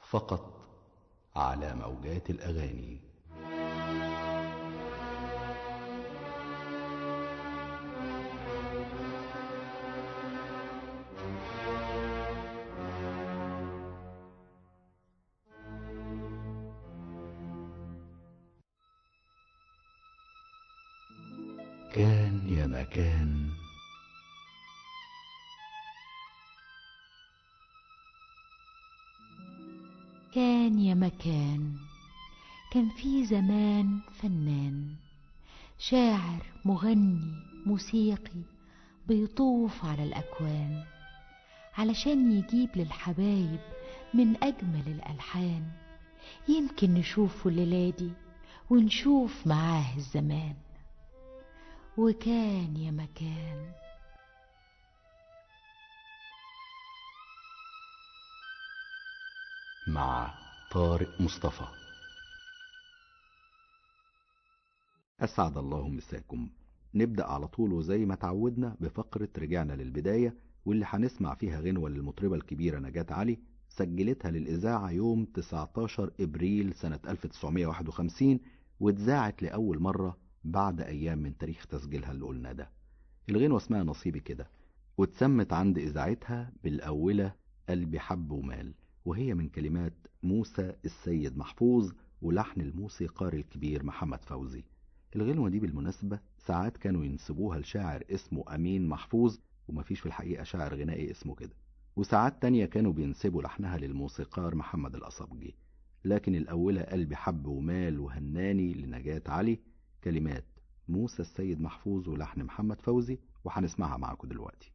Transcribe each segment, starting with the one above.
فقط على موجات الأغاني كان يا مكان كان يا مكان كان في زمان فنان شاعر مغني موسيقي بيطوف على الأكوان علشان يجيب للحبايب من أجمل الألحان يمكن نشوفه الليلة دي ونشوف معاه الزمان وكان يا مكان مع طارق مصطفى أسعد الله مساكم نبدأ على طول وزي ما تعودنا بفقرة رجعنا للبداية واللي هنسمع فيها غنوة للمطربة الكبيرة نجاة علي سجلتها للإذاعة يوم 19 إبريل سنة 1951 واتذاعت لأول مرة بعد أيام من تاريخ تسجيلها اللي قلنا ده الغنوة اسمها نصيبي كده واتسمت عند إذاعتها بالأولى قلبي حب ومال وهي من كلمات موسى السيد محفوظ ولحن الموسيقار الكبير محمد فوزي الغنوة دي بالمناسبة ساعات كانوا ينسبوها لشاعر اسمه أمين محفوظ ومفيش في الحقيقة شاعر غنائي اسمه كده وساعات تانية كانوا بينسبوا لحنها للموسيقار محمد الأصبجي لكن الأولى قلبي حب ومال وهناني لنجاة علي كلمات موسى السيد محفوظ ولحن محمد فوزي وهنسمعها معاكم دلوقتي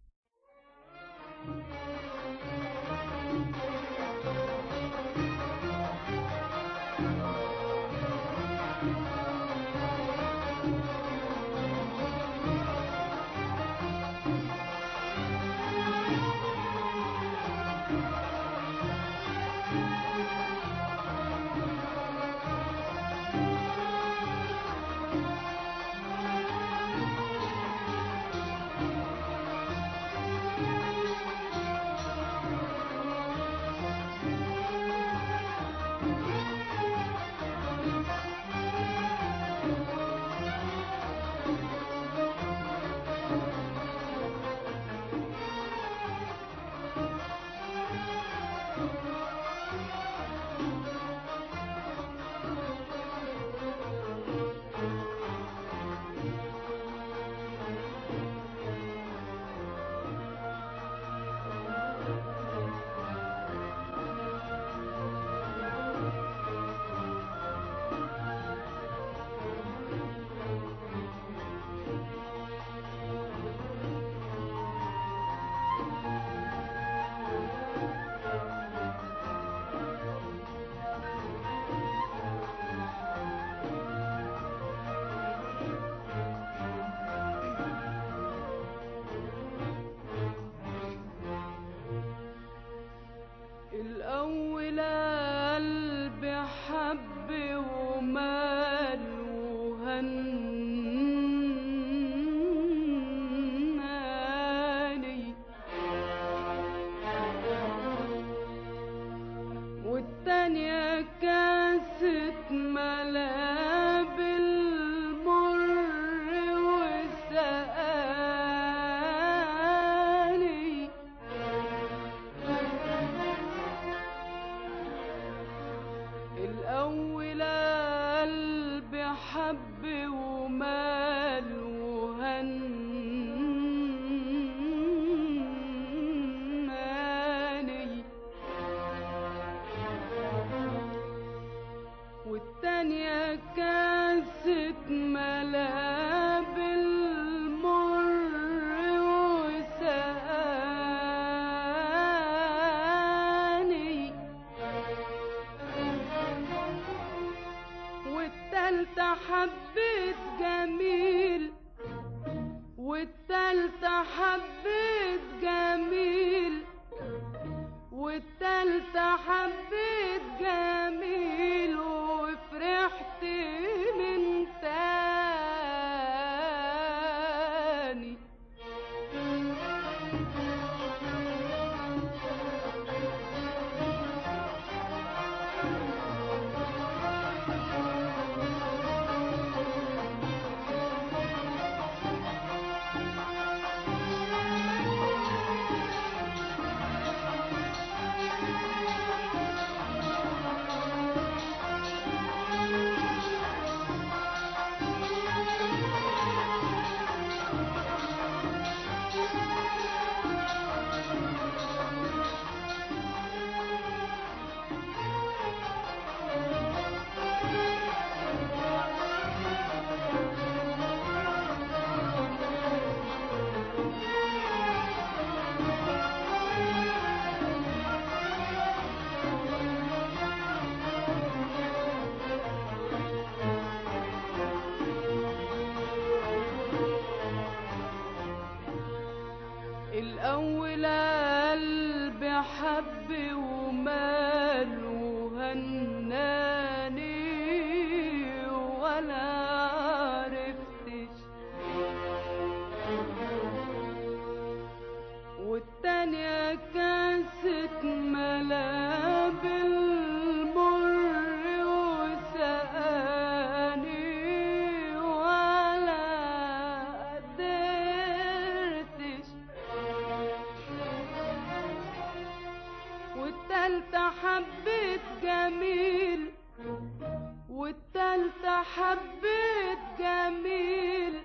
الأول قلبي حب ومال وهناني والتانية كاسة ملاب المر وسقاني الأول قلبي حب ومال وهناني والتانية كاسة ملاب المر وسقاني والتالتة حبيت جميل والتالتة حبيت جميل والتالتة حبيت جميل وفرحت من تاني حبيت جميل والتالتة حبيت جميل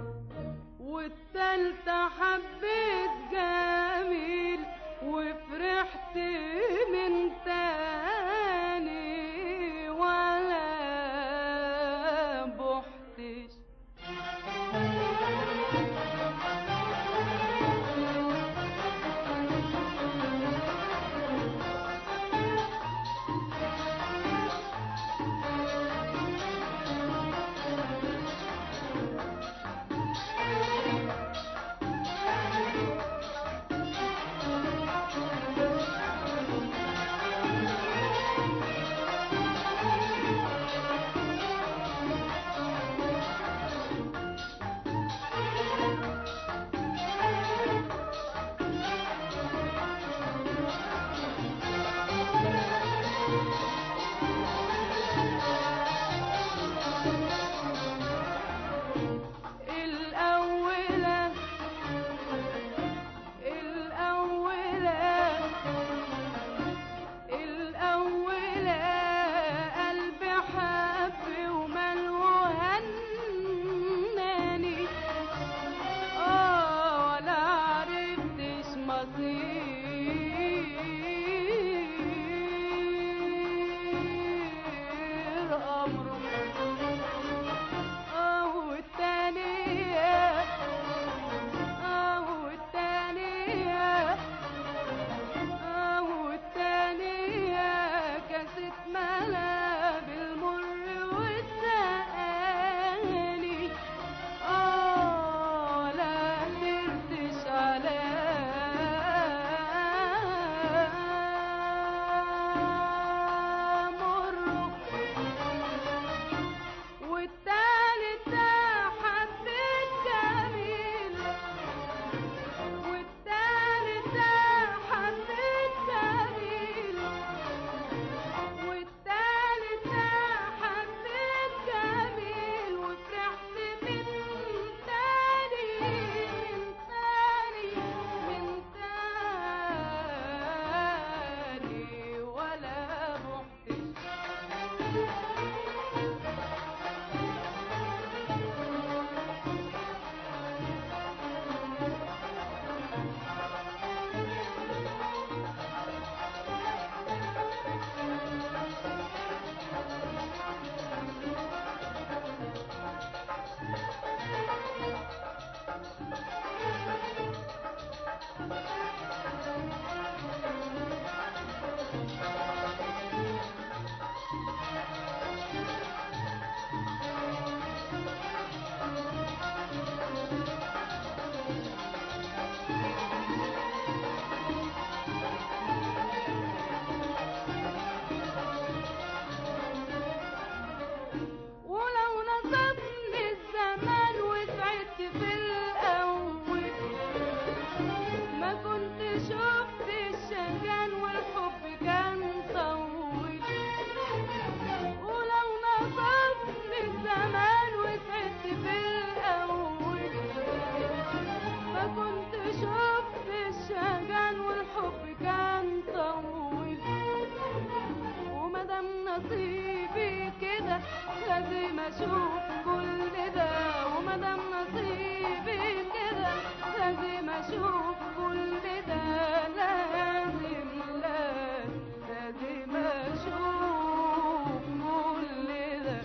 والتالتة حبيت جميل وفرحت من تاني ولا بحتش الأولى الأولى الأولى قلبي حب وملو هناني اه ولا عرفتش مصير أمره اه والتانية اه والتانية اه والتانية كاسة ملا بالمر والسقاني اه لا قدرتش على مره والتالتة حبيت جميل والتالتة حبيت جميل والتالتة حبيت جميل وفرحت من تاني من تاني من تاني ولا بحتش ولو نصبني الزمان وسعدت في الأول ما كنت شفت الشجان والحب كان طول ولو نصبني الزمان وسعدت في الأول ما كنت شفت الشجان والحب كان طول ومادام نصيبي كده لازم اشوف كل ده ومادام نصيبي كده لازم اشوف كل ده لازم لازم لازم اشوف كل ده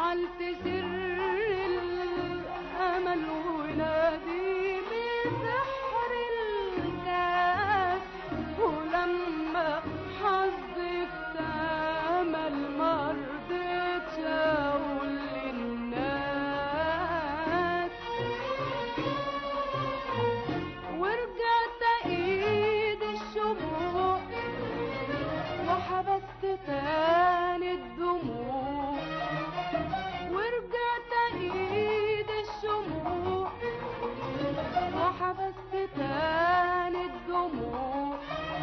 جعلت سر الأمل ونادي بسحر الكاس ولما حظي اكتمل مرضتش أقول للناس ورجعت ايد الشموع وحبست تاني الدموع ورجعت ايد الشموع وحبست تاني الدموع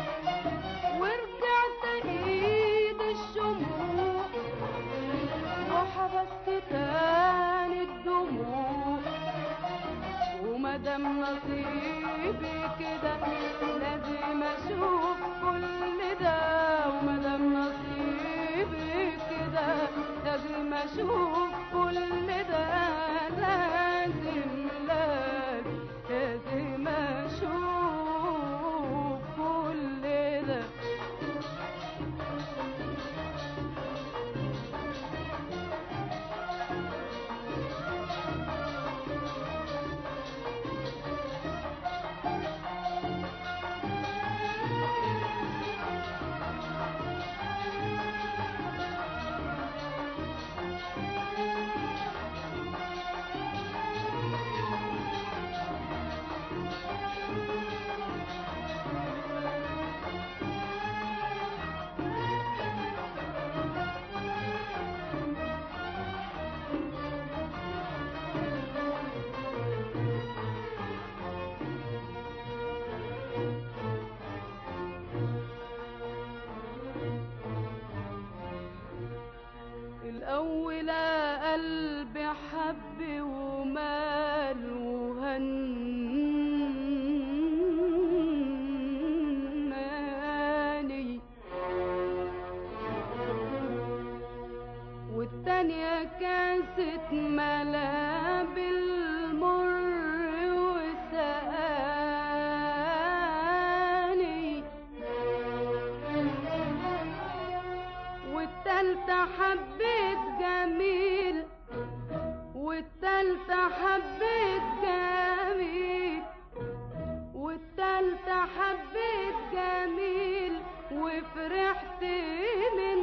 ورجعت ايد الشموع وحبست تاني الدموع ومادام نصيبي كده لازم اشوف كل ده ومادام نصيبي كده لازم اشوف كل ده لازم لازم لازم اشوف كل ده الأول قلبي حب ومال وهناني والتانية كاسة ملا بالمر وسقاني والتالتة حبيت جميل والتالتة حبيت جميل والتالتة حبيت جميل وفرحت من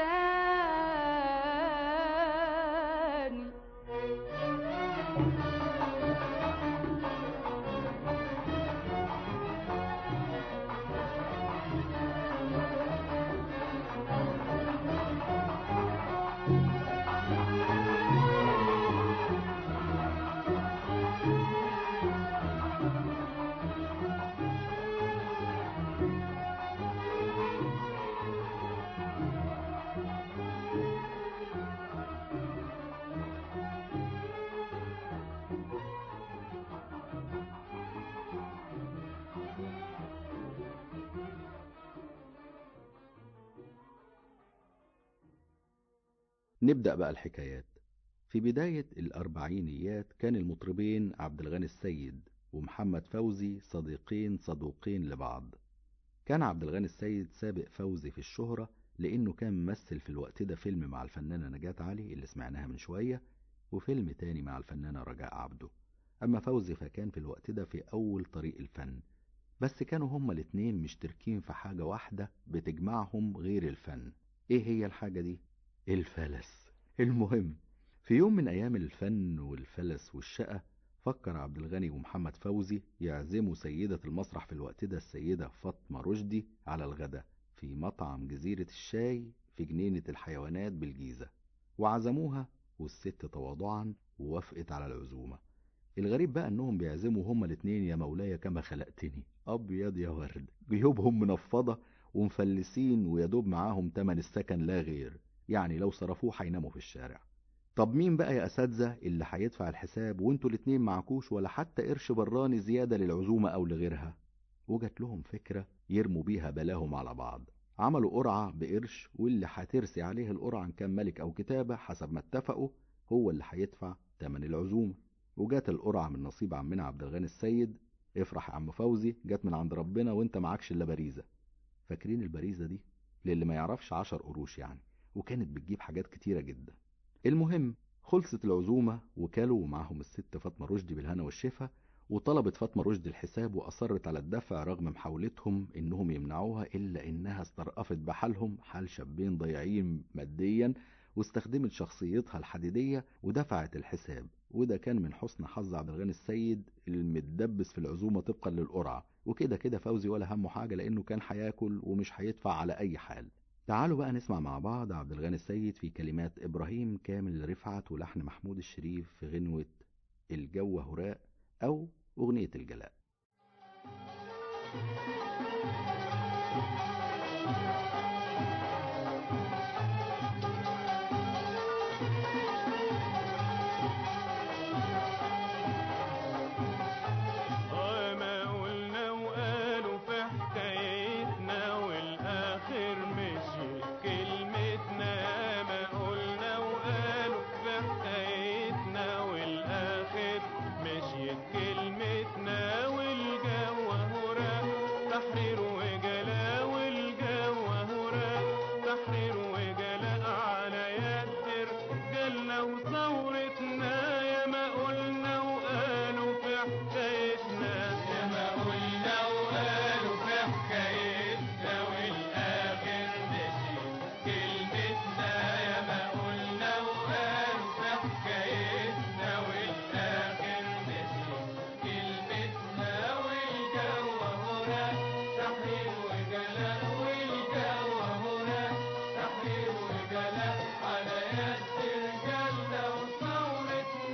تاني نبدأ بقى الحكايات في بداية الأربعينيات كان المطربين عبد الغني السيد ومحمد فوزي صديقين صدوقين لبعض كان عبد الغني السيد سابق فوزي في الشهرة لأنه كان ممثل في الوقت ده فيلم مع الفنانة نجاة علي اللي سمعناها من شوية وفيلم تاني مع الفنانة رجاء عبده أما فوزي فكان في الوقت ده في أول طريق الفن بس كانوا هما الاتنين مشتركين في حاجة واحدة بتجمعهم غير الفن ايه هي الحاجة دي؟ الفلس المهم في يوم من أيام الفن والفلس والشقة فكر عبد الغني ومحمد فوزي يعزموا سيدة المسرح في الوقت ده السيدة فاطمة رشدي على الغداء في مطعم جزيرة الشاي في جنينة الحيوانات بالجيزة وعزموها والست تواضعا ووافقت على العزومة الغريب بقى انهم بيعزموا هما الاتنين يا مولاي كما خلقتني ابيض يا ورد جيوبهم منفضة ومفلسين ويدوب معاهم تمن السكن لا غير يعني لو صرفوه هيناموا في الشارع طب مين بقى يا اساتذه اللي هيدفع الحساب وانتوا الاتنين معكوش ولا حتى قرش براني زياده للعزومه او لغيرها وجات لهم فكره يرموا بيها بلاهم على بعض عملوا قرعه بقرش واللي هترسي عليه القرعه ان كان ملك او كتابه حسب ما اتفقوا هو اللي هيدفع تمن العزومه وجات القرعه من نصيب عمنا عبد الغني السيد افرح يا عم فوزي جت من عند ربنا وانت معكش الا باريزه فاكرين الباريزه دي للي ما يعرفش عشر قروش يعني وكانت بتجيب حاجات كتيره جدا المهم خلصت العزومة وكلوا معهم الست فاطمة رشدي بالهنا والشفا وطلبت فاطمة رشدي الحساب وأصرت على الدفع رغم محاولتهم إنهم يمنعوها إلا إنها استرأفت بحالهم حال شابين ضايعين ماديا واستخدمت شخصيتها الحديدية ودفعت الحساب وده كان من حسن حظ عبد الغني السيد المتدبس في العزومة طبقا للقرعة وكده كده فوزي ولا همه حاجة لأنه كان هياكل ومش هيدفع على أي حال تعالوا بقى نسمع مع بعض عبد الغني السيد في كلمات إبراهيم كامل رفعت ولحن محمود الشريف في غنوة الجو هراء أو أغنية الجلاء ما قلنا وقالوا في حكايتنا والاخر مشيت كلمتنا ما قلنا وقالوا في حكايتنا والاخر مشيت كلمتنا والجو هراء تحرير وجلاء والجو هراء تحرير وجلاء على يد رجالنا وثورتنا يا ما قلنا وقالوا في حكايتنا يا ما قلنا وقالوا في حكايتنا والاخر مشيت كلمتنا يا ما قلنا وقالوا في حكايتنا والاخر مشيت كلمتنا والجو هراء تحرير وجلاء والجو هراء تحرير وجلاء على يد رجالنا وثورتنا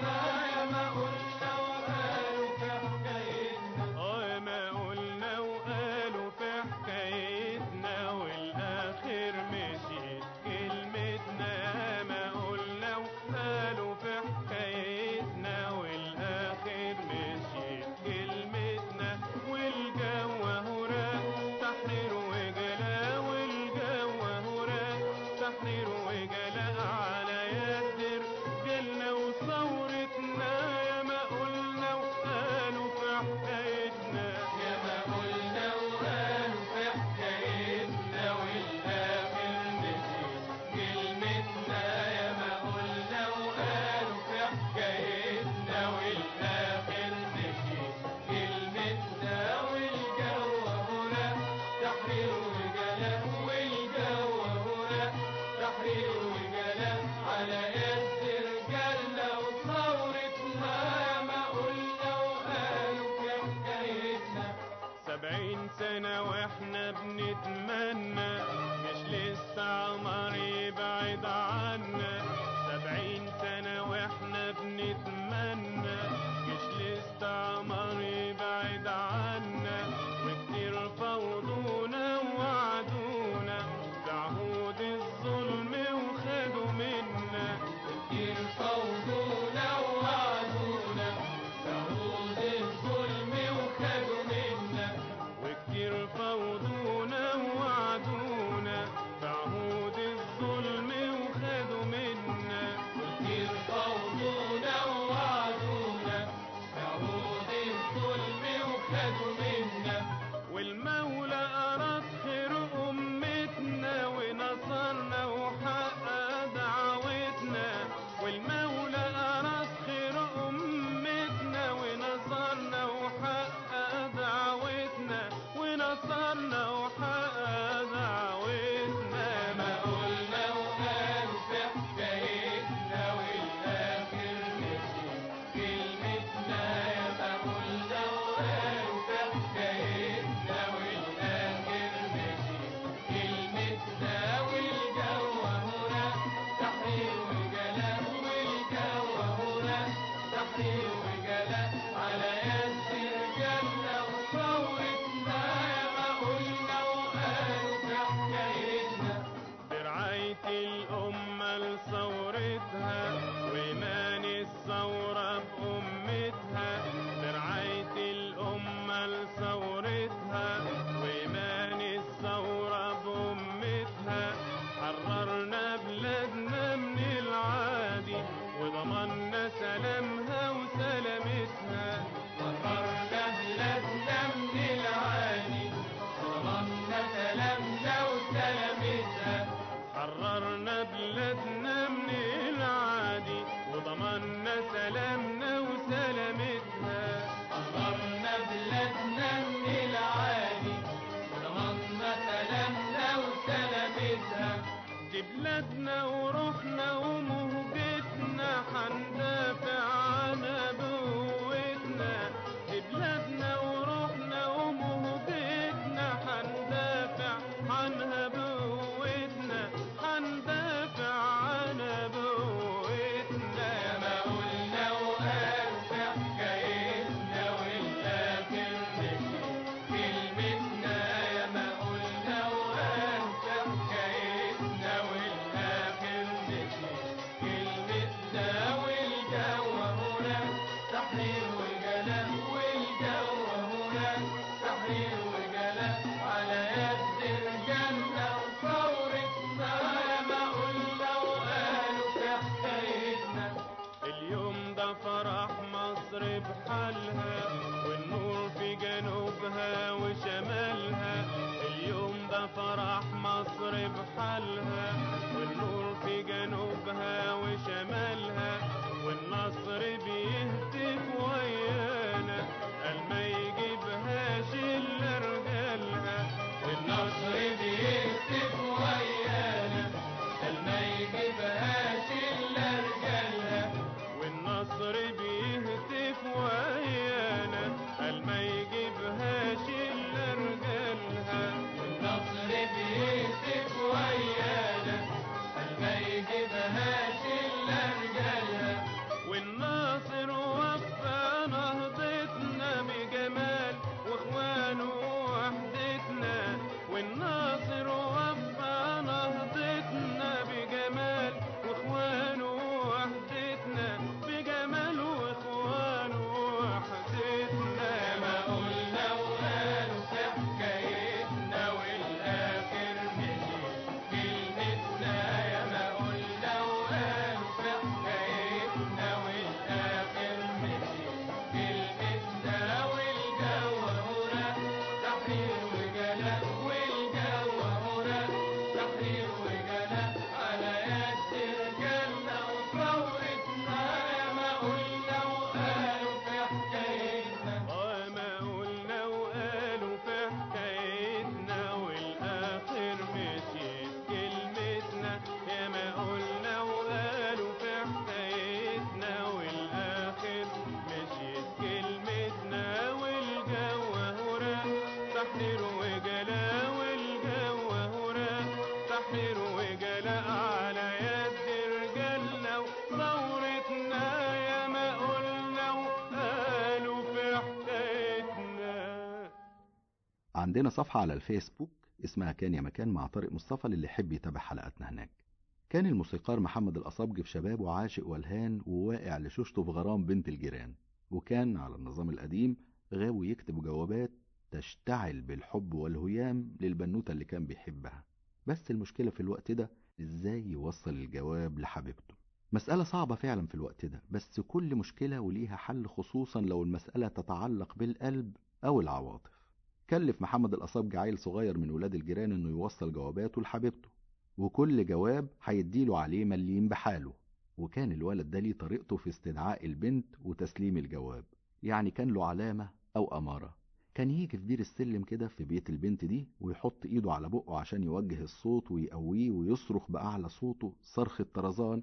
عندنا صفحة على الفيسبوك اسمها كان يا مكان مع طارق مصطفى للي يحب يتابع حلقاتنا هناك كان الموسيقار محمد الأصابجي في شبابه عاشق والهان وواقع لشوشته في غرام بنت الجيران وكان على النظام القديم غاوي يكتب جوابات تشتعل بالحب والهيام للبنوتة اللي كان بيحبها بس المشكلة في الوقت ده ازاي يوصل الجواب لحبيبته مسألة صعبة فعلا في الوقت ده بس كل مشكلة وليها حل خصوصا لو المسألة تتعلق بالقلب أو العواطف كلف محمد الأصابجي عيل صغير من ولاد الجيران إنه يوصل جواباته لحبيبته وكل جواب هيديله عليه مليم بحاله وكان الولد ده ليه طريقته في استدعاء البنت وتسليم الجواب يعني كان له علامة أو أمارة كان يجي في بير السلم كده في بيت البنت دي ويحط ايده على بقه عشان يوجه الصوت ويقويه ويصرخ بأعلى صوته صرخ الطرزان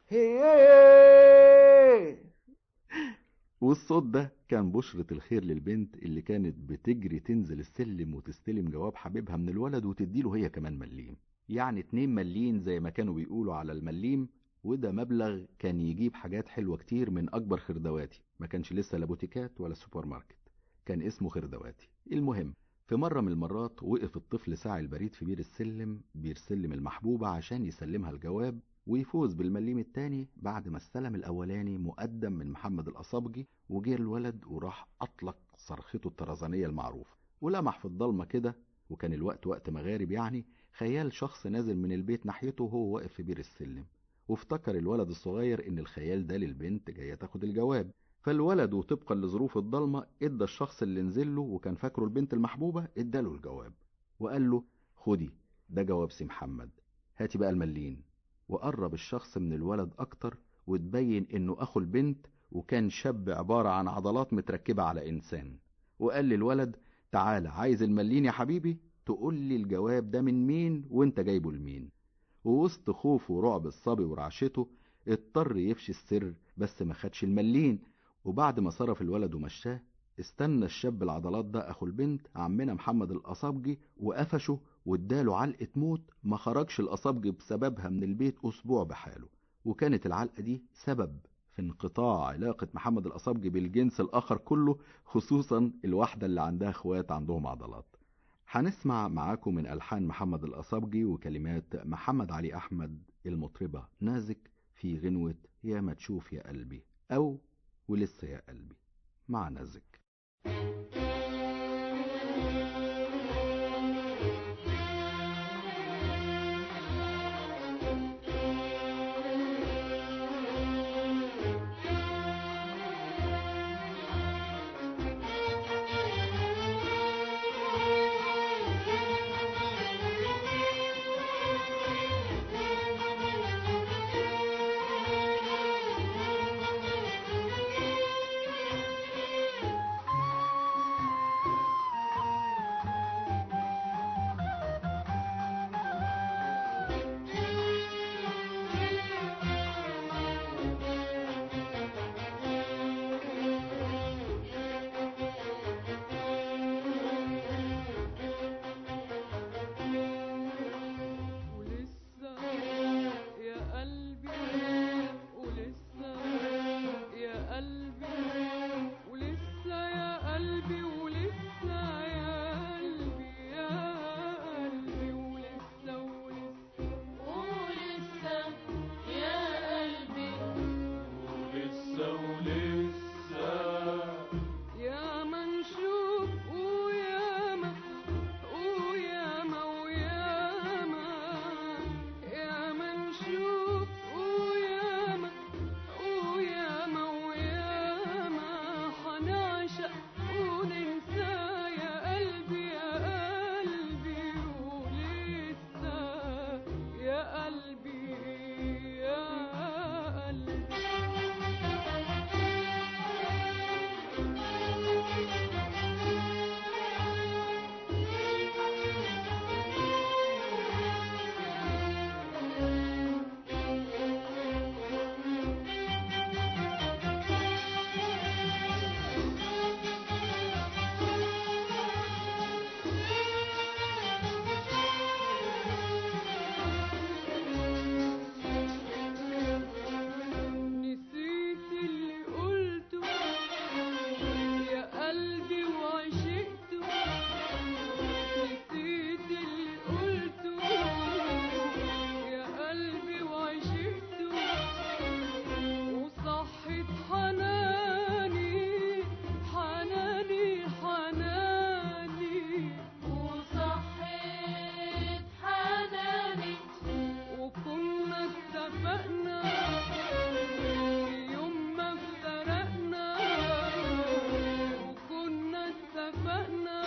هي والصوت ده كان بشرة الخير للبنت اللي كانت بتجري تنزل السلم وتستلم جواب حبيبها من الولد وتديله هي كمان مليم يعني اتنين مليين زي ما كانوا بيقولوا على المليم وده مبلغ كان يجيب حاجات حلوة كتير من أكبر خردواتي ما كانش لسه لا بوتيكات ولا سوبر ماركت كان اسمه خردواتي المهم في مرة من المرات وقف الطفل ساعي البريد في بير السلم بير سلم المحبوبة عشان يسلمها الجواب ويفوز بالمليم التاني بعد ما استلم الأولاني مقدم من محمد الأصابجي وجه الولد وراح أطلق صرخته الطرزانية المعروفة ولمح في الضلمة كده وكان الوقت وقت مغارب يعني خيال شخص نازل من البيت ناحيته وهو واقف في بير السلم وافتكر الولد الصغير ان الخيال ده للبنت جاية تاخد الجواب فالولد وطبقا لظروف الضلمة ادى الشخص اللي نزل له وكان فاكره البنت المحبوبة اداله الجواب وقال له خدي ده جواب سي محمد هاتي بقى الملين وقرب الشخص من الولد اكتر وتبين انه اخو البنت وكان شاب عبارة عن عضلات متركبة على انسان وقال للولد تعالى عايز الملين يا حبيبي تقول لي الجواب ده من مين وانت جايبه لمين ووسط خوفه ورعب الصبي ورعشته اضطر يفشي السر بس ما خدش الملين وبعد ما صرف الولد ومشاه استنى الشاب العضلات ده اخو البنت عمنا محمد الاصابجي وقفشه واداله علقة موت ما خرجش الاصابجي بسببها من البيت اسبوع بحاله وكانت العلقة دي سبب في انقطاع علاقة محمد الاصابجي بالجنس الاخر كله خصوصا الواحدة اللي عندها اخوات عندهم عضلات هنسمع معاكم من ألحان محمد الأصابجي وكلمات محمد علي أحمد المطربة نازك في غنوة يا ما تشوف يا قلبي أو ولسه يا قلبي مع نازك حناني حناني حناني وصحيت حناني وكنا اتفقنا يوم ما افترقنا وكنا اتفقنا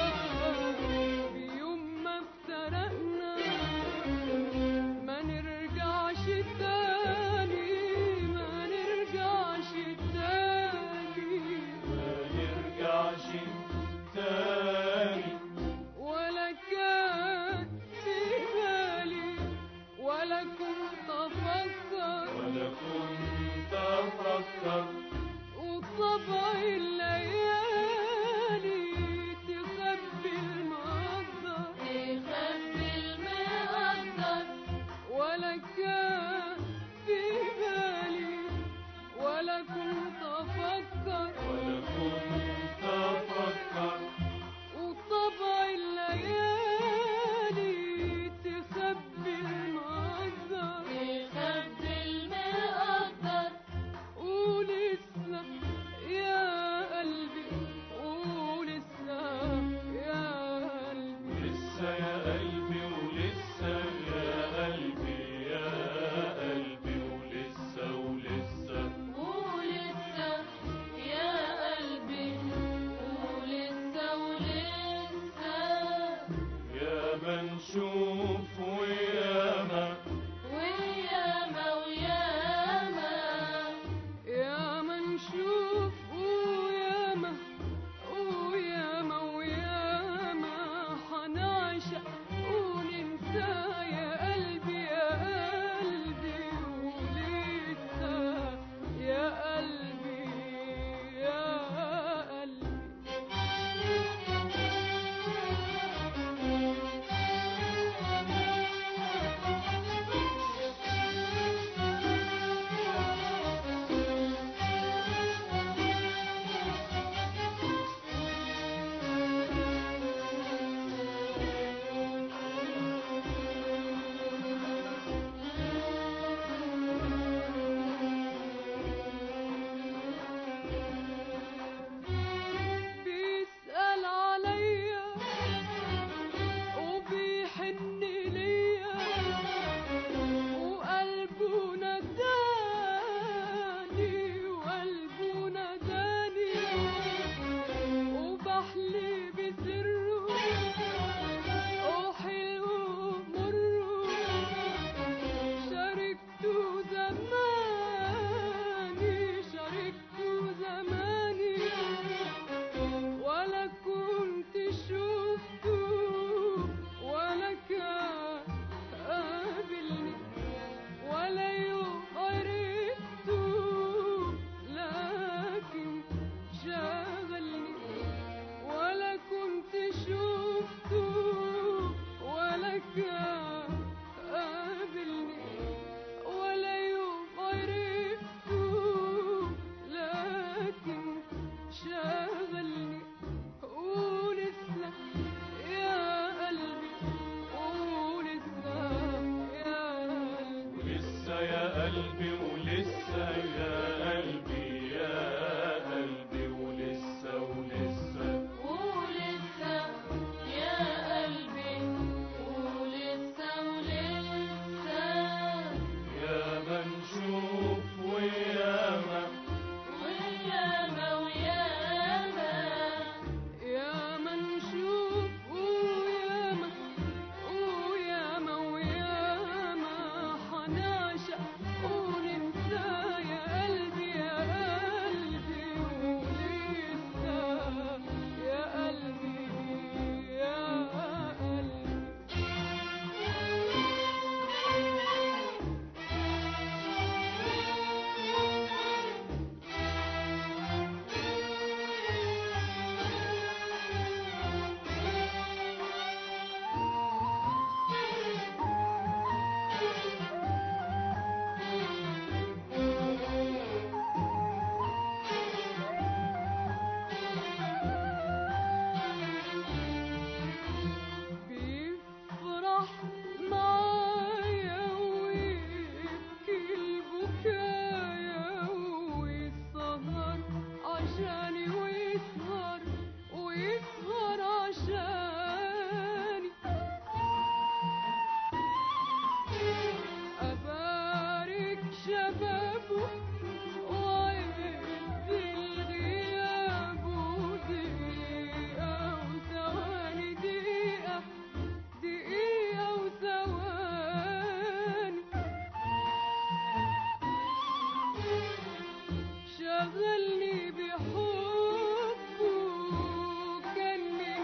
يوم ما افترقنا ما نرجعش تاني ما نرجعش تاني ما نرجعش تاني ولا كان في بالي ولا كنت افكر ولا كنت أفكر وطبع الليالي تخبي المقدر تخبي المقدر ولا كان في بالي ولا كنت افكر ولا كنت أفكر وطبع الليالي تخبي المقدر تخبي المقدر ولسه يا قلبي ولسه يا قلبي لسه يا قلبي ولسه يا قلبي يا قلبي ولسه ولسه ولسه يا اللي بحبه كان من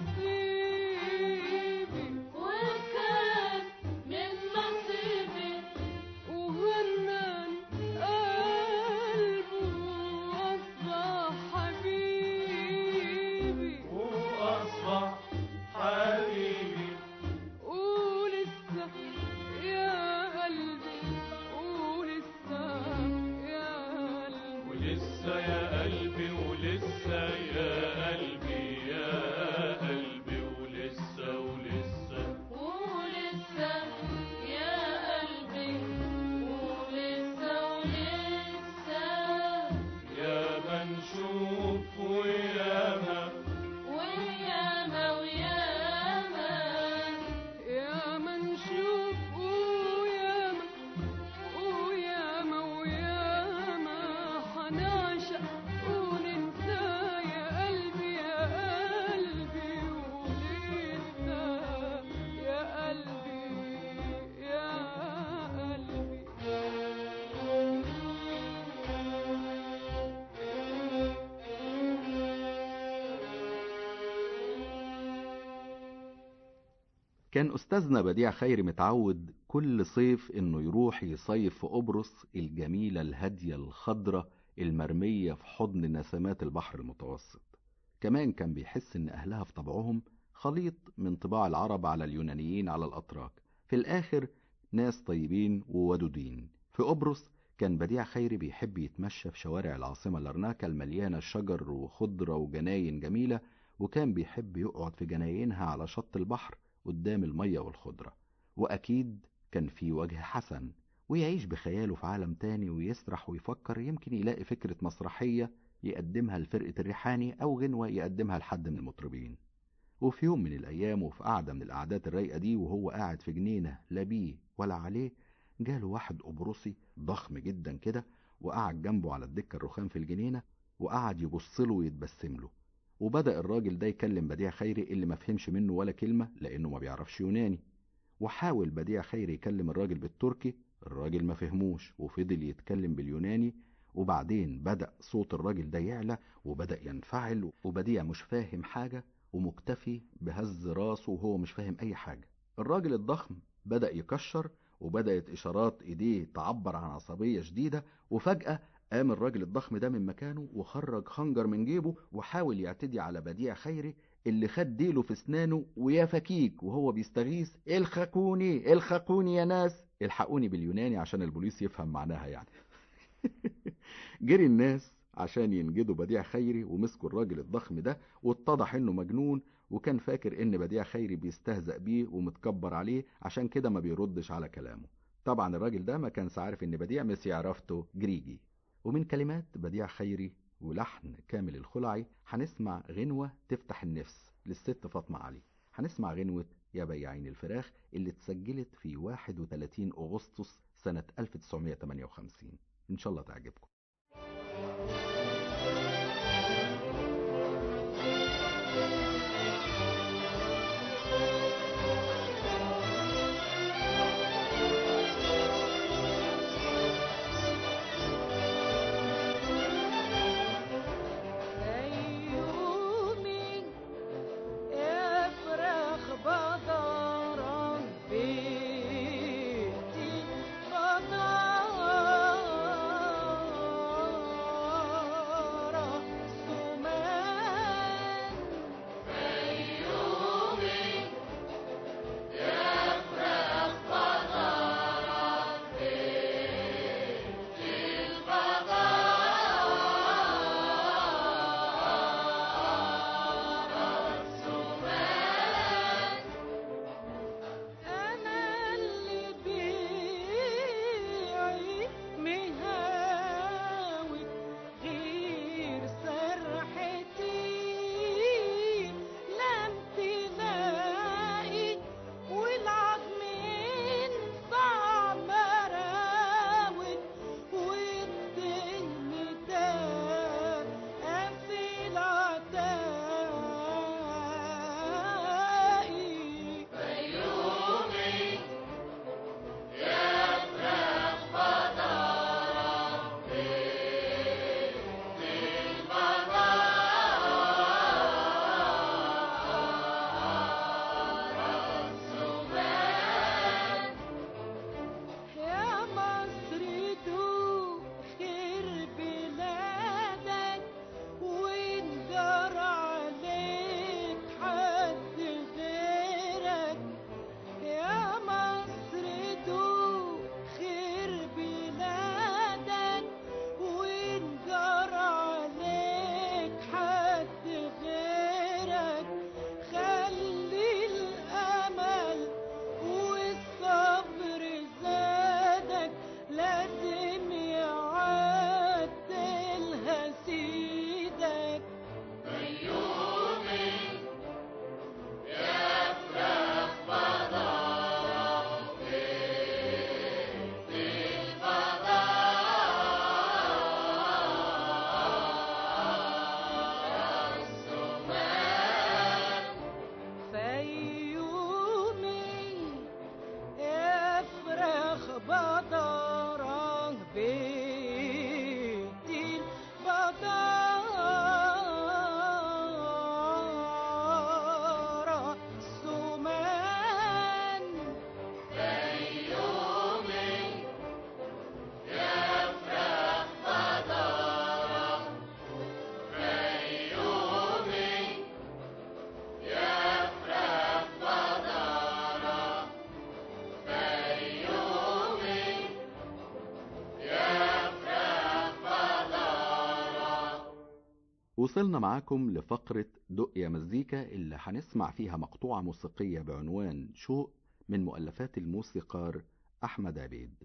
نصيبي وكان من نصيبي وغنان قلبه أصبح حبيبي وأصبح حبيبي ولسه يا قلبي ولسه يا قلبي ولسه يا قلبي ولسه يا قلبي يا قلبي ولسه ولسه ولسه يا قلبي ولسه ولسه يا ما نشوف ويا ما وياما وياما يا ما نشوف وياما وياما وياما حنعشق وننسى يا قلبي يا قلبي ولسه يا قلبي يا كان أستاذنا بديع خيري متعود كل صيف إنه يروح يصيف في قبرص الجميلة الهادية الخضرة المرمية في حضن نسمات البحر المتوسط كمان كان بيحس إن أهلها في طبعهم خليط من طباع العرب على اليونانيين على الأتراك في الآخر ناس طيبين وودودين في قبرص كان بديع خيري بيحب يتمشى في شوارع العاصمة لرناكا المليانة شجر وخضرة وجناين جميلة وكان بيحب يقعد في جناينها على شط البحر قدام المية والخضرة وأكيد كان في وجه حسن ويعيش بخياله في عالم تاني ويسرح ويفكر يمكن يلاقي فكرة مسرحية يقدمها لفرقة الريحاني أو غنوة يقدمها لحد من المطربين وفي يوم من الأيام وفي قعدة من القعدات الرايقة دي وهو قاعد في جنينة لا بيه ولا عليه جاله واحد قبرصي ضخم جدا كده وقعد جنبه على الدكة الرخام في الجنينة وقعد يبصله ويتبسم له وبدأ الراجل ده يكلم بديع خيري اللي ما فهمش منه ولا كلمة لأنه ما بيعرفش يوناني وحاول بديع خيري يكلم الراجل بالتركي الراجل ما فهموش وفضل يتكلم باليوناني وبعدين بدأ صوت الراجل ده يعلى وبدأ ينفعل وبديع مش فاهم حاجة ومكتفي بهز راسه وهو مش فاهم أي حاجة الراجل الضخم بدأ يكشر وبدأت إشارات إيديه تعبر عن عصبية شديدة وفجأة قام الراجل الضخم ده من مكانه وخرج خنجر من جيبه وحاول يعتدي على بديع خيري اللي خد ديله في اسنانه ويا فكيك وهو بيستغيث الحقوني الحقوني يا ناس الحقوني باليوناني عشان البوليس يفهم معناها يعني جري الناس عشان ينجدوا بديع خيري ومسكوا الراجل الضخم ده واتضح انه مجنون وكان فاكر ان بديع خيري بيستهزأ بيه ومتكبر عليه عشان كده ما بيردش على كلامه طبعا الراجل ده ما كانش عارف ان بديع مش يعرفته جريجي ومن كلمات بديع خيري ولحن كامل الخلعي هنسمع غنوة تفتح النفس للست فاطمة علي هنسمع غنوة يا بياعين الفراخ اللي اتسجلت في 31 أغسطس سنة 1958 إن شاء الله تعجبكم أيومي يا فراخ بدر بيتي بدر وصلنا معاكم لفقرة دق يا مزيكا اللي هنسمع فيها مقطوعة موسيقية بعنوان شوق من مؤلفات الموسيقار أحمد عبيد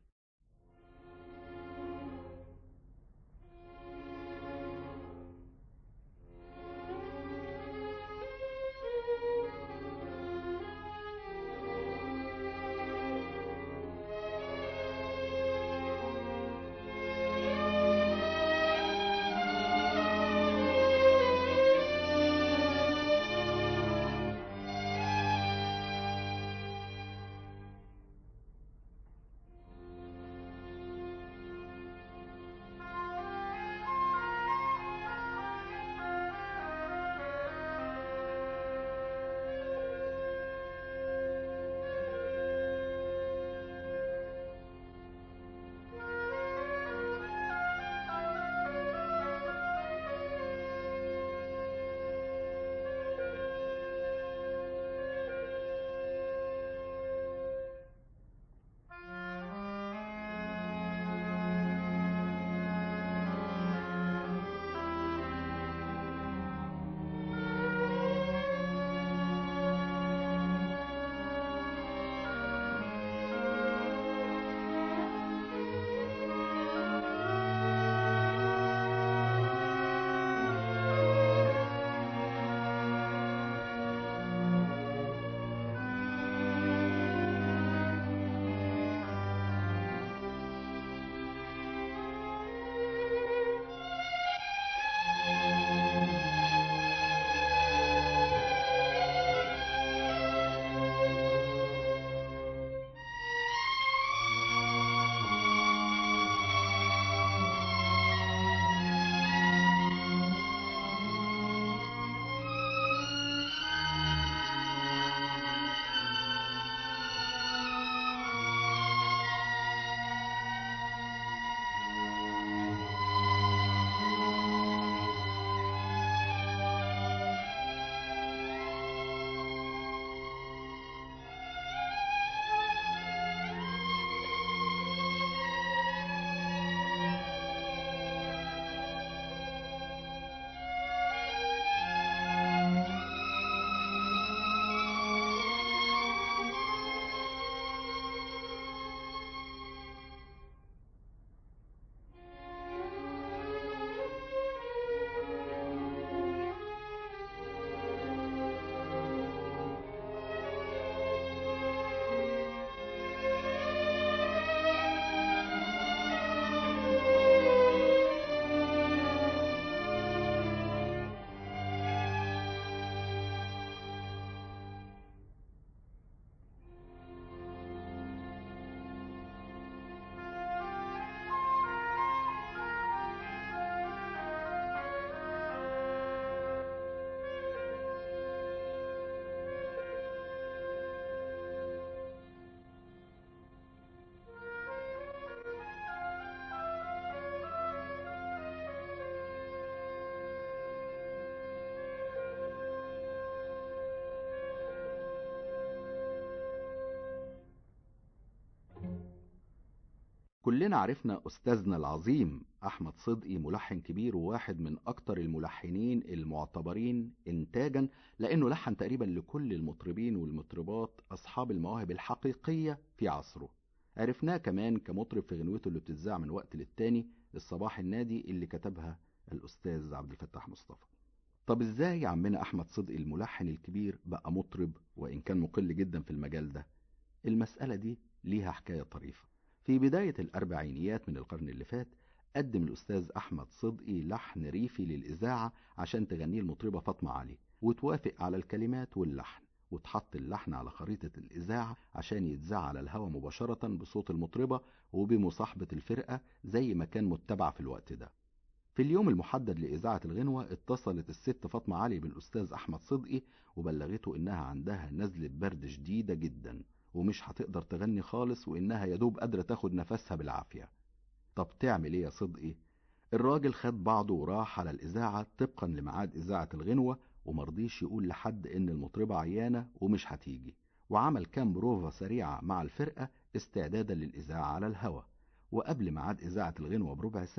كلنا عرفنا أستاذنا العظيم أحمد صدقي ملحن كبير وواحد من أكتر الملحنين المعتبرين إنتاجا لأنه لحن تقريبا لكل المطربين والمطربات أصحاب المواهب الحقيقية في عصره عرفناه كمان كمطرب في غنوته اللي بتتذاع من وقت للتاني الصباح النادي اللي كتبها الأستاذ عبد الفتاح مصطفى طب ازاي عمنا أحمد صدقي الملحن الكبير بقى مطرب وإن كان مقل جدا في المجال ده المسألة دي ليها حكاية طريفة في بداية الأربعينيات من القرن اللي فات قدم الأستاذ أحمد صدقي لحن ريفي للإذاعة عشان تغنيه المطربة فاطمة علي وتوافق على الكلمات واللحن وتحط اللحن على خريطة الإذاعة عشان يتذاع على الهوا مباشرة بصوت المطربة وبمصاحبة الفرقة زي ما كان متبع في الوقت ده في اليوم المحدد لإذاعة الغنوة اتصلت الست فاطمة علي بالأستاذ أحمد صدقي وبلغته إنها عندها نزلة برد شديدة جدا ومش هتقدر تغني خالص وإنها يدوب قادرة تاخد نفسها بالعافية طب تعمل إيه يا صدقي؟ الراجل خد بعضه وراح على الإذاعة طبقا لميعاد إذاعة الغنوة ومرضيش يقول لحد إن المطربة عيانة ومش هتيجي وعمل كام بروفة سريعة مع الفرقة استعدادا للإذاعة على الهوا وقبل ميعاد إذاعة الغنوة بربع ساعة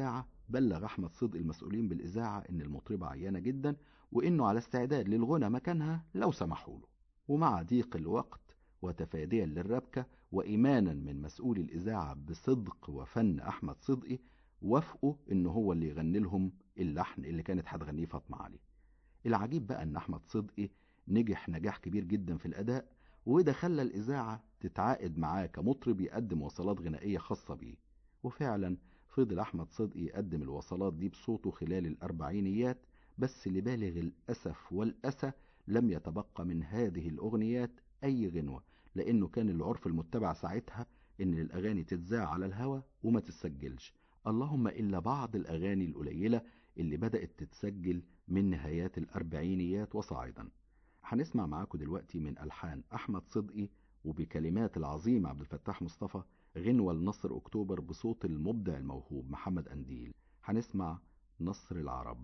بلغ أحمد صدقي المسؤولين بالإذاعة إن المطربة عيانة جدا وإنه على استعداد للغنى مكانها لو سمحوا له ومع ضيق الوقت وتفاديا للربكة وإيمانا من مسؤول الإذاعة بصدق وفن أحمد صدقي وافقوا إن هو اللي يغني لهم اللحن اللي كانت هتغنيه فاطمة علي العجيب بقى إن أحمد صدقي نجح نجاح كبير جدا في الأداء وده خلى الإذاعة تتعاقد معاه كمطرب يقدم وصلات غنائية خاصة بيه وفعلا فضل أحمد صدقي يقدم الوصلات دي بصوته خلال الأربعينيات بس لبالغ الأسف والأسى لم يتبقى من هذه الأغنيات أي غنوة لأنه كان العرف المتبع ساعتها إن الأغاني تتذاع على الهوا وما تتسجلش اللهم إلا بعض الأغاني القليلة اللي بدأت تتسجل من نهايات الأربعينيات وصاعدا هنسمع معاكم دلوقتي من ألحان أحمد صدقي وبكلمات العظيم عبد الفتاح مصطفى غنوة لنصر أكتوبر بصوت المبدع الموهوب محمد أنديل هنسمع نصر العرب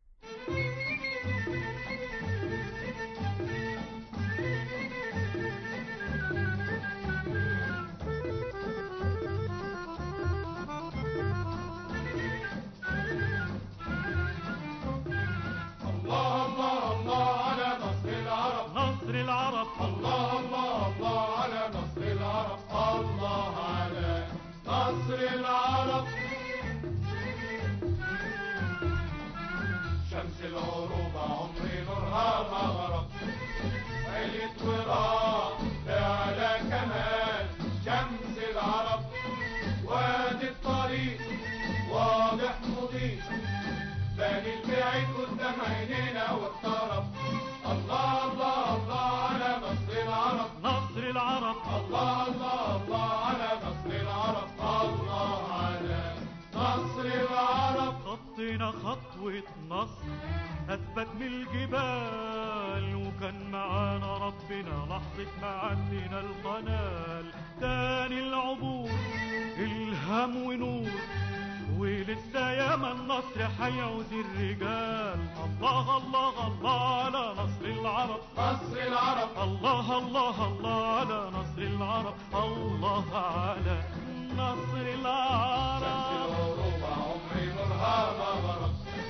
الله الله الله على نصر العرب نصر العرب الله الله الله على نصر العرب الله على نصر العرب شمس الغروب عمري نورها ما غرب عليت وراء على كمال شمس العرب وادي الطريق واضح مضيء بني البعيد قدام عينينا واقترب الله الله الله على نصر العرب نصر العرب الله الله الله على نصر العرب الله على نصر العرب خطينا خطوة نصر أثبت من الجبال وكان معانا ربنا لحظة ما عدينا القنال تاني العبور الهم ونور ولسه ياما النصر حيعوز الرجال الله الله الله على نصر العرب نصر العرب الله الله الله على نصر العرب الله على نصر شمس العرب الغروب عمري نورها ما غرب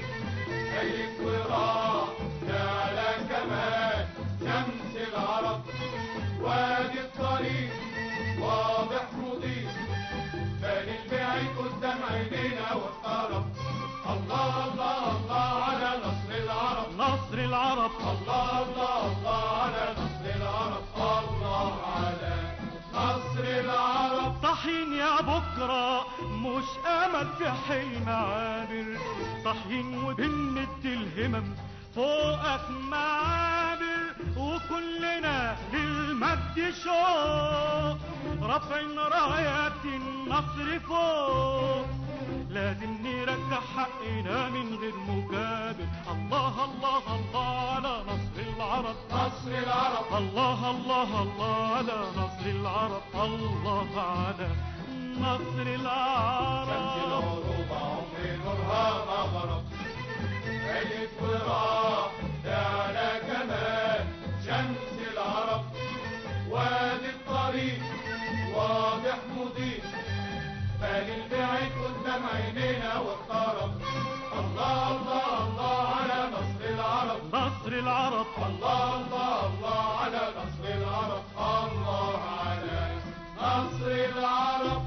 هيك وراح على كمال شمس العرب وادي الطريق واضح مضيء بني البعيد قدام عينينا واقترب الله الله الله على نصر العرب نصر العرب الله الله الله على نصر العرب الله على نصر العرب صحين يا بكرة مش أمل في حلم عابر صحين وبنمد الهمم فوقك معابر وكلنا للمجد شوق رافعين رايات النصر فوق لازم نرجع حقنا من غير مجابر الله الله الله على نصر العرب نصر العرب الله الله الله على نصر العرب الله على نصر شمس العرب الغروب عمري نورها ما غرب عليت وراح على كمال شمس العرب وادي الطريق واضح مضيء بني البعيد قدام عينينا واقترب الله الله الله على نصر العرب نصر العرب الله الله الله على نصر العرب الله على نصر العرب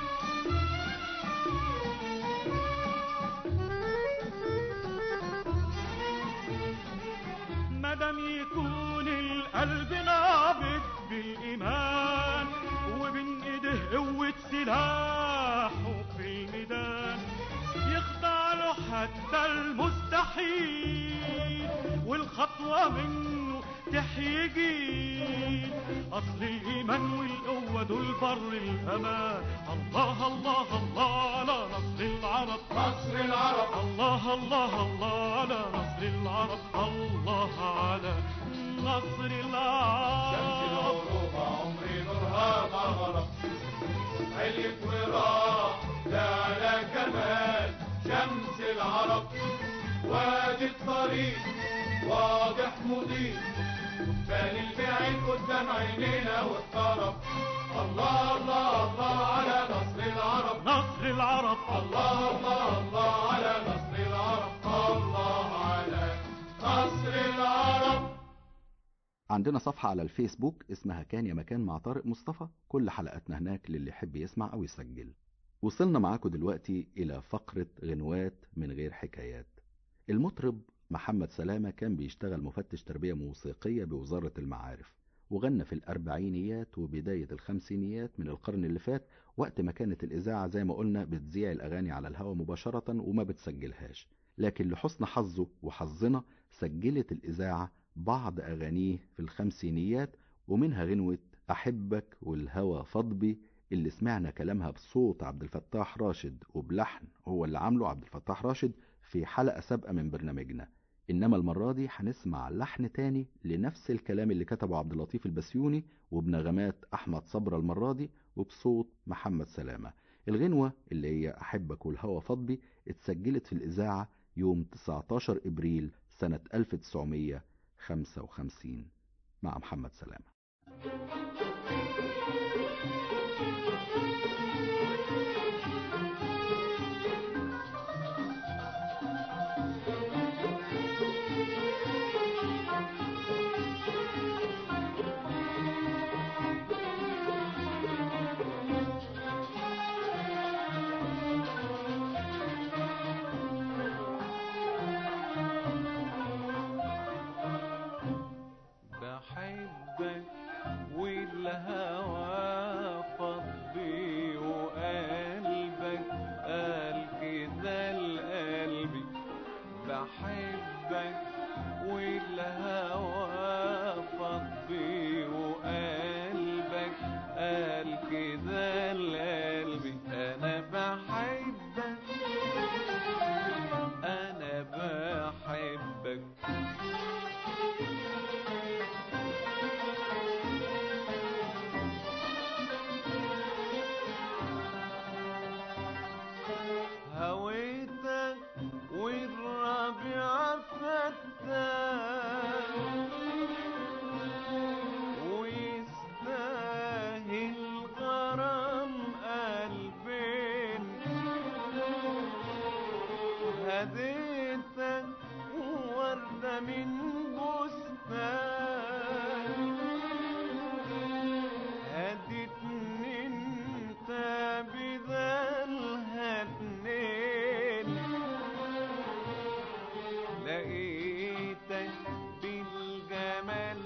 مدام يكون القلب نابض بالإيمان وبين إيده قوة سلاحه في الميدان يخضع له حتى المستحيل والخطوة منه تحيي جيل أصل الإيمان والقوة دول بر الأمان الله الله الله على نصر العرب نصر العرب الله الله الله على نصر العرب الله على نصر شمس العرب الغروب عمري نورها ما غرب عليت وراح على كمال شمس العرب وادي الطريق واضح مضيء بني البعيد قدام عينينا واقترب الله الله الله على نصر العرب نصر العرب الله الله الله على نصر العرب الله على نصر العرب عندنا صفحة على الفيسبوك اسمها كان يا مكان مع طارق مصطفى كل حلقاتنا هناك للي يحب يسمع أو يسجل وصلنا معاكم دلوقتي إلى فقرة غنوات من غير حكايات المطرب محمد سلامة كان بيشتغل مفتش تربية موسيقية بوزارة المعارف وغنى في الأربعينيات وبداية الخمسينيات من القرن اللي فات وقت ما كانت الإذاعة زي ما قلنا بتذيع الأغاني على الهواء مباشرة وما بتسجلهاش لكن لحسن حظه وحظنا سجلت الإذاعة بعض أغانيه في الخمسينيات ومنها غنوة أحبك والهوى فضبي اللي سمعنا كلامها بصوت عبد الفتاح راشد وبلحن هو اللي عامله عبد الفتاح راشد في حلقة سابقة من برنامجنا إنما المرة دي هنسمع لحن تاني لنفس الكلام اللي كتبه عبد اللطيف البسيوني وبنغمات أحمد صبرا المرة دي وبصوت محمد سلامة الغنوة اللي هي أحبك والهوى فضبي اتسجلت في الإذاعة يوم 19 إبريل سنة 1955 مع محمد سلامة بحبك والهوى فضي وقلبك قال كده لقلبي بحبك والهوى فضي وقلبك قال كده لقلبي انا بحبك انا بحبك هويتك والربيع فتاك ويستاهل غرام قلبين هديتك وردة من بستان هديتني انت بذلها اتنين لقيتك بالجمال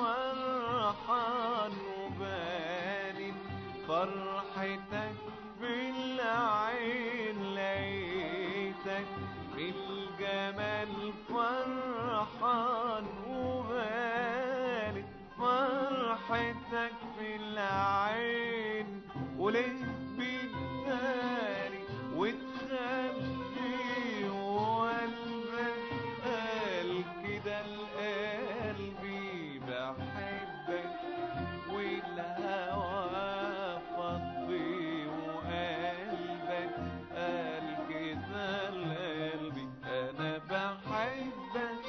فرحان وبانت فرحتك بالعين لقيتك بالجمال فرحان وبانت فرحتك في العين وليه بتداري وتخبي وقلبك قال كده لقلبي بحبك والهوى فضي وقلبك قال كده لقلبي انا بحبك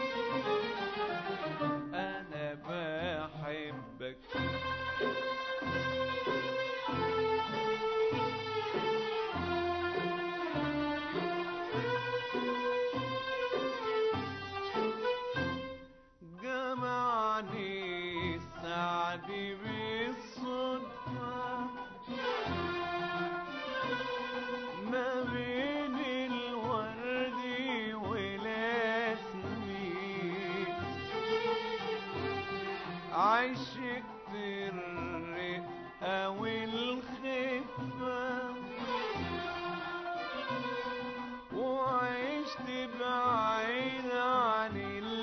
انا بحبك جمعني السعد بالصدفة ما بين الورد والياسمين عشقت الرقة والخفة وعشت بعيد عن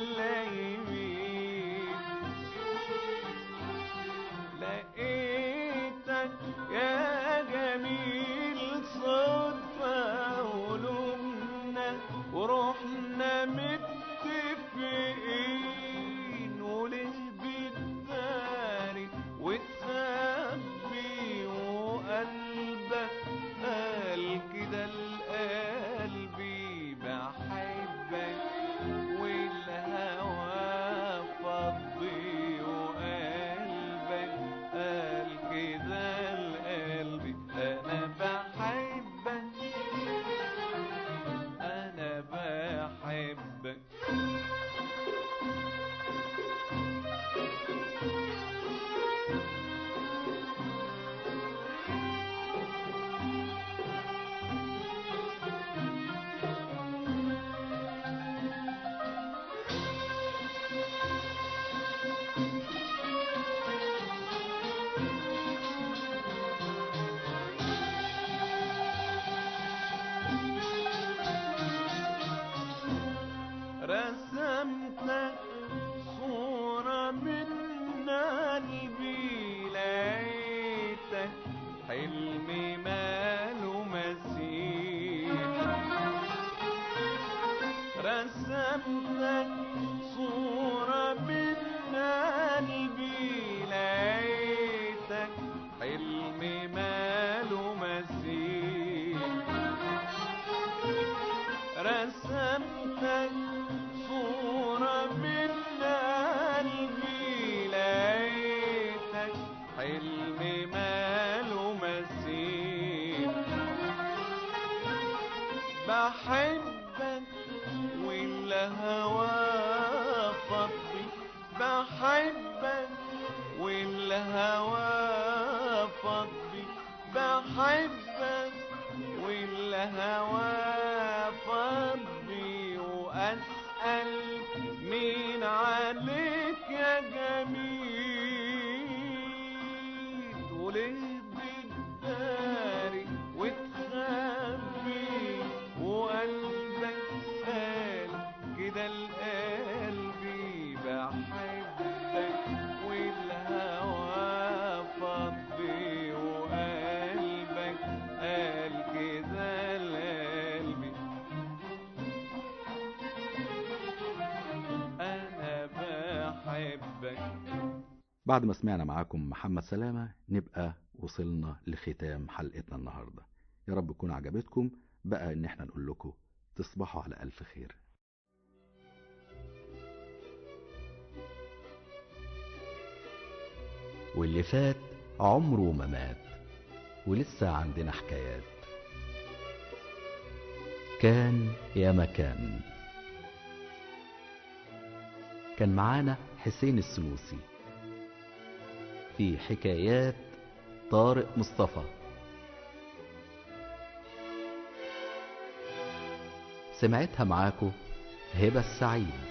الليمين لقيتك يا جميل صدفة ولومنا ورحنا متفقين وليه بتداري وتخبي وقلبك قال كده لقلبي بحبك والهوى فضي وقلبك قال كده لقلبي انا بحبك رسمت صورة من قلبي لقيتك حلمي ماله مثيل رسمتك صورة من قلبي لقيتك حلمي ماله مثيل رسمتك صورة من قلبي لقيتك حلمي ماله مثيل بحبك والهوى فضي بحبك والهوى فضي بحبك والهوى فضي واسأل مين عليك يا جميل وليه بتداري وتخبي وقلبك قال كده لقلبي بحبك والهوى فضي وقلبك قال كده لقلبي انا بحبك بعد ما سمعنا معاكم محمد سلامة نبقى وصلنا لختام حلقتنا النهاردة يا رب تكون عجبتكم بقى ان احنا نقول لكم تصبحوا على ألف خير واللي فات عمره ما مات ولسه عندنا حكايات كان يا مكان كان معانا حسين السنوسي في حكايات طارق مصطفى سمعتها معاكو هبة السعيد